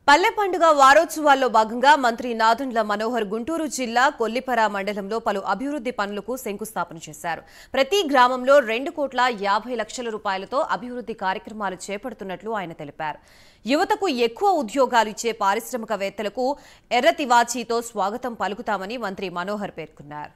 పల్లె పండుగ వారోత్సవాల్లో భాగంగా మంత్రి నాదెండ్ల మనోహర్ గుంటూరు జిల్లా కొల్లిపర మండలంలో పలు అభివృద్ధి పనులకు శంకుస్థాపన చేశారు ప్రతి గ్రామంలో రెండు కోట్ల యాభై లక్షల రూపాయలతో అభివృద్ధి కార్యక్రమాలు చేపడుతున్నట్లు ఆయన తెలిపారు యువతకు ఎక్కువ ఉద్యోగాలు ఇచ్చే పారిశ్రామికవేత్తలకు ఎర్ర తివాచీతో స్వాగతం పలుకుతామని మంత్రి మనోహర్ పేర్కొన్నారు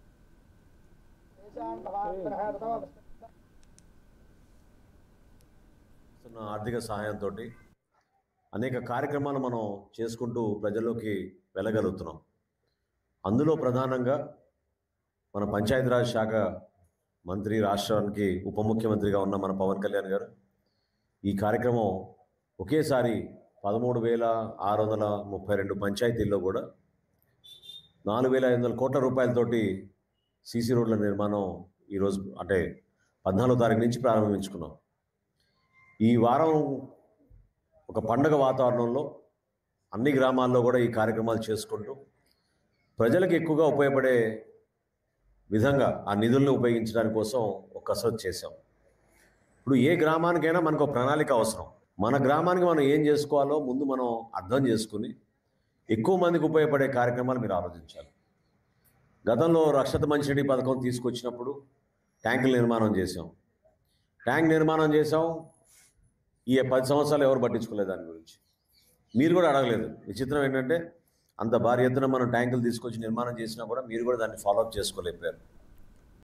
ఇస్తున్న ఆర్థిక సహాయంతో అనేక కార్యక్రమాలు మనం చేసుకుంటూ ప్రజల్లోకి వెళ్ళగలుగుతున్నాం అందులో ప్రధానంగా మన పంచాయతీరాజ్ శాఖ మంత్రి రాష్ట్రానికి ఉప ముఖ్యమంత్రిగా ఉన్న మన పవన్ కళ్యాణ్ గారు ఈ కార్యక్రమం ఒకేసారి పదమూడు వేల ఆరు వందల ముప్పై రెండు పంచాయతీల్లో కూడా నాలుగు వేల ఐదు వందల కోట్ల రూపాయలతోటి సీసీ రోడ్ల నిర్మాణం ఈరోజు అంటే పద్నాలుగో తారీఖు నుంచి ప్రారంభించుకున్నాం ఈ వారం ఒక పండగ వాతావరణంలో అన్ని గ్రామాల్లో కూడా ఈ కార్యక్రమాలు చేసుకుంటూ ప్రజలకు ఎక్కువగా ఉపయోగపడే విధంగా ఆ నిధులను ఉపయోగించడానికి కోసం ఒక కసరత్తు చేశాం ఇప్పుడు ఏ గ్రామానికైనా మనకు ఒక ప్రణాళిక అవసరం మన గ్రామానికి మనం ఏం చేసుకోవాలో ముందు మనం అర్థం చేసుకుని ఎక్కువ మందికి ఉపయోగపడే కార్యక్రమాలు మీరు ఆలోచించాలి గతంలో రక్షత మంచినీటి పథకం తీసుకొచ్చినప్పుడు ట్యాంకుల నిర్మాణం చేసాం ట్యాంక్ నిర్మాణం చేసాం ఈ పది సంవత్సరాలు ఎవరు పట్టించుకోలేదు దాని గురించి మీరు కూడా అడగలేదు విచిత్రం ఏంటంటే అంత భారీ ఎత్తున మనం ట్యాంకులు తీసుకొచ్చి నిర్మాణం చేసినా కూడా మీరు కూడా దాన్ని ఫాలోఅప్ చేసుకోలేకపోయారు